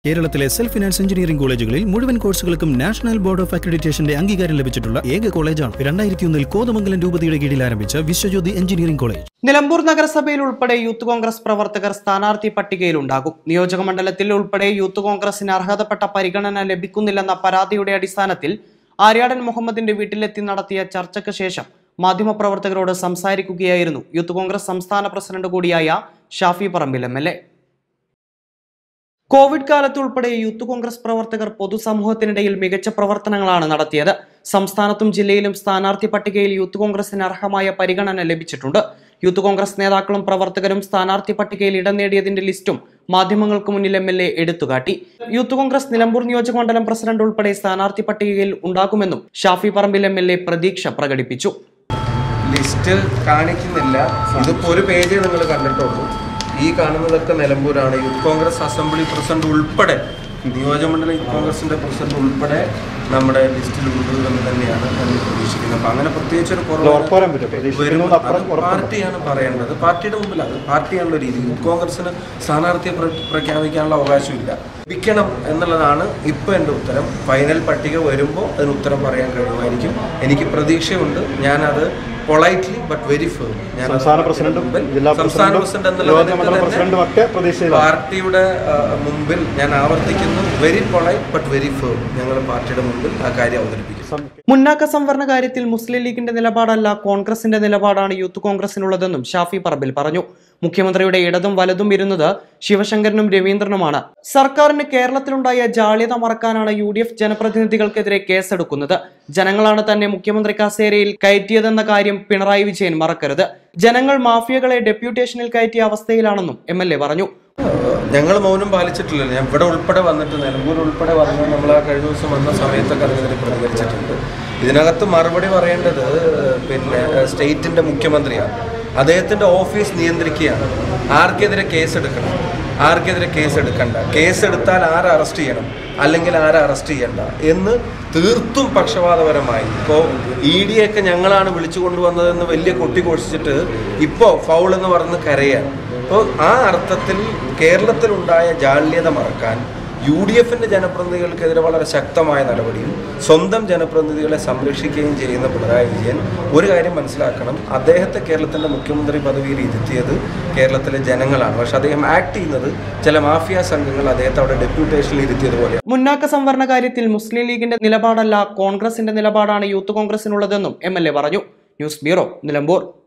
കേരളത്തിലെ self finance engineering കോളേജുകളിൽ മുഴുവൻ കോഴ്സുകൾക്കും നാഷണൽ ബോർഡ് ഓഫ് അക്രഡിറ്റേഷന്റെ അംഗീകാരം ലഭിച്ചിട്ടുള്ള ഏക കോളേജാണ് രണ്ടായിരത്തി ഒന്നിൽ കോതമംഗലം രൂപതയുടെ കീഴിൽ ആരംഭിച്ച വിശ്വജ്യോതി എഞ്ചിനീയറിംഗ് കോളേജ് നിലമ്പൂർ നഗരസഭയിൽ ഉൾപ്പെടെ യൂത്ത് കോൺഗ്രസ് പ്രവർത്തകർ സ്ഥാനാർത്ഥി പട്ടികയിലുണ്ടാകും നിയോജക മണ്ഡലത്തിൽ ഉൾപ്പെടെ യൂത്ത് കോൺഗ്രസിന് അർഹതപ്പെട്ട പരിഗണന ലഭിക്കുന്നില്ലെന്ന പരാതിയുടെ അടിസ്ഥാനത്തിൽ ആര്യാടൻ മുഹമ്മദിന്റെ വീട്ടിലെത്തി നടത്തിയ ചർച്ചയ്ക്ക് ശേഷം മാധ്യമപ്രവർത്തകരോട് സംസാരിക്കുകയായിരുന്നു യൂത്ത് കോൺഗ്രസ് സംസ്ഥാന പ്രസിഡന്റ് കൂടിയായ Shafi Parambil M L A covid കാലത്ത് ഉൾപ്പെടെ യൂത്ത് കോൺഗ്രസ് പ്രവർത്തകർ പൊതുസമൂഹത്തിനിടയിൽ മികച്ച പ്രവർത്തനങ്ങളാണ് നടത്തിയത് സംസ്ഥാനത്തും ജില്ലയിലും സ്ഥാനാർത്ഥി പട്ടികയിൽ യൂത്ത് കോൺഗ്രസിന് അർഹമായ പരിഗണന ലഭിച്ചിട്ടുണ്ട് യൂത്ത് കോൺഗ്രസ് നേതാക്കളും പ്രവർത്തകരും സ്ഥാനാർത്ഥി പട്ടികയിൽ ഇടം നേടിയതിന്റെ ലിസ്റ്റും മാധ്യമങ്ങൾക്ക് മുന്നിൽ എം എൽ എ എടുത്തുകാട്ടി യൂത്ത് കോൺഗ്രസ് നിലമ്പൂർ നിയോജക മണ്ഡലം പ്രസിഡന്റ് ഉൾപ്പെടെ സ്ഥാനാർത്ഥി പട്ടികയിൽ ഉണ്ടാകുമെന്നും Shafi Parambil M L A പ്രതീക്ഷ പ്രകടിപ്പിച്ചു ലിസ്റ്റ് കാണിക്കുന്നില്ല ഇതിപ്പോ ഒരു പേജേ നിങ്ങൾ കണ്ടിട്ടുള്ളൂ ഈ കാണുന്നതൊക്കെ നിലമ്പൂരാണ് യൂത്ത് കോൺഗ്രസ് അസംബ്ലി പ്രസിഡന്റ് ഉൾപ്പെടെ നിയോജകമണ്ഡല യൂത്ത് കോൺഗ്രസിന്റെ പ്രസിഡന്റ് ഉൾപ്പെടെ നമ്മുടെ ലിസ്റ്റിൽ ഉണ്ട് എന്ന് തന്നെയാണ് ഞാൻ പ്രതീക്ഷിക്കുന്നത് അപ്പൊ അങ്ങനെ പ്രത്യേകിച്ച് ഒരു കുറവ് വരും അത് പാർട്ടിയാണ് പറയേണ്ടത് പാർട്ടിയുടെ മുമ്പിലാണ് പാർട്ടിയാണുള്ള രീതി യൂത്ത് കോൺഗ്രസിന് സ്ഥാനാർത്ഥിയെ പ്ര- പ്രഖ്യാപിക്കാനുള്ള അവകാശമില്ല വിൽക്കണം എന്നുള്ളതാണ് ഇപ്പൊ എൻ്റെ ഉത്തരം ഫൈനൽ പട്ടിക വരുമ്പോൾ അതിന് ഉത്തരം പറയാൻ കഴിയുമായിരിക്കും എനിക്ക് പ്രതീക്ഷയുണ്ട് ഞാനത് പൊളൈറ്റ്ലി ബട്ട് വെരി ഫേം ഞാൻ സംസ്ഥാന പ്രസിഡന്റും ജില്ലാ സംസ്ഥാന പ്രസിഡന്റും പ്രസിഡന്റ് എന്നുള്ള നിയോജക നിലയ്ക്ക് മണ്ഡലം തന്നെ പ്രസിഡന്റും ഒക്കെ പ്രതീക്ഷയിലാണ് പാർട്ടിയുടെ ആ, മുമ്പിൽ ഞാൻ ആവർത്തിക്കുന്നു very polite but very firm ഞങ്ങൾ പാർട്ടിയുടെ മുമ്പിൽ ആ കാര്യം അവതരിപ്പിക്കും മുന്നാക്ക സംവരണ കാര്യത്തിൽ മുസ്ലിം ലീഗിന്റെ നിലപാടല്ല കോൺഗ്രസിന്റെ നിലപാടാണ് യൂത്ത് കോൺഗ്രസിനുള്ളതെന്നും ഷാഫി പറമ്പിൽ പറഞ്ഞു മുഖ്യമന്ത്രിയുടെ ഇടതും വലതും ഇരുന്നത് ശിവശങ്കരനും രവീന്ദ്രനുമാണ് സർക്കാരിന് കേരളത്തിലുണ്ടായ ജാള്യത മറക്കാനാണ് യു ഡി എഫ് ജനപ്രതിനിധികൾക്കെതിരെ കേസെടുക്കുന്നത് ജനങ്ങളാണ് തന്നെ മുഖ്യമന്ത്രി കസേരയിൽ കയറ്റിയതെന്ന കാര്യം പിണറായി വിജയൻ മറക്കരുത് ജനങ്ങൾ മാഫിയകളെ ഡെപ്യൂട്ടേഷനിൽ കയറ്റിയ അവസ്ഥയിലാണെന്നും എം എൽ എ പറഞ്ഞു ഞങ്ങൾ മൗനം പാലിച്ചിട്ടില്ലല്ലോ ഞാൻ ഇവിടെ ഉൾപ്പെടെ വന്നിട്ട് നിലമ്പൂർ ഉൾപ്പെടെ വന്ന് നമ്മൾ ആ കഴിഞ്ഞ ദിവസം വന്ന സമയത്തൊക്കെ അതിനെതിരെ പ്രതികരിച്ചിട്ടുണ്ട് ഇതിനകത്ത് മറുപടി പറയേണ്ടത് പിന്നെ സ്റ്റേറ്റിന്റെ മുഖ്യമന്ത്രിയാണ് അദ്ദേഹത്തിന്റെ ഓഫീസ് നിയന്ത്രിക്കുകയാണ് ആർക്കെതിരെ കേസ് എടുക്കണം ആർക്കെതിരെ കേസ് എടുക്കണ്ട കേസ് എടുത്താൽ ആരെ അറസ്റ്റ് ചെയ്യണം അല്ലെങ്കിൽ ആരെ അറസ്റ്റ് ചെയ്യണ്ട എന്ന് തീർത്തും പക്ഷപാതപരമായി ഇപ്പോൾ ഇ ഡി ഒക്കെ ഞങ്ങളാണ് വിളിച്ചു കൊണ്ടുവന്നതെന്ന് വലിയ കൊട്ടി ഘോഷിച്ചിട്ട് ഇപ്പോൾ ഫൗൾ എന്ന് പറഞ്ഞ് കരയാണ് അപ്പോൾ ആ അർത്ഥത്തിൽ കേരളത്തിലുണ്ടായ ജാള്യത മറക്കാൻ യു ഡി എഫിൻ്റെ ജനപ്രതിനിധികൾക്കെതിരെ വളരെ ശക്തമായ നടപടിയും സ്വന്തം ജനപ്രതിനിധികളെ സംരക്ഷിക്കുകയും ചെയ്യുന്ന പിണറായി വിജയൻ ഒരു കാര്യം മനസ്സിലാക്കണം അദ്ദേഹത്തെ കേരളത്തിൻ്റെ മുഖ്യമന്ത്രി പദവിയിൽ ഇരുത്തിയത് കേരളത്തിലെ ജനങ്ങളാണ് പക്ഷെ അദ്ദേഹം ആക്ട് ചെയ്യുന്നത് ചില മാഫിയ സംഘങ്ങൾ അദ്ദേഹത്തെ അവിടെ ഡെപ്യൂട്ടേഷനിൽ ഇരുത്തിയതുപോലെ മുന്നാക്ക സംവരണ കാര്യത്തിൽ മുസ്ലിം ലീഗിന്റെ നിലപാടല്ല കോൺഗ്രസിന്റെ നിലപാടാണ് യൂത്ത് കോൺഗ്രസിനുള്ളതെന്നും എം എൽ എ പറഞ്ഞു ന്യൂസ് ബ്യൂറോ നിലമ്പൂർ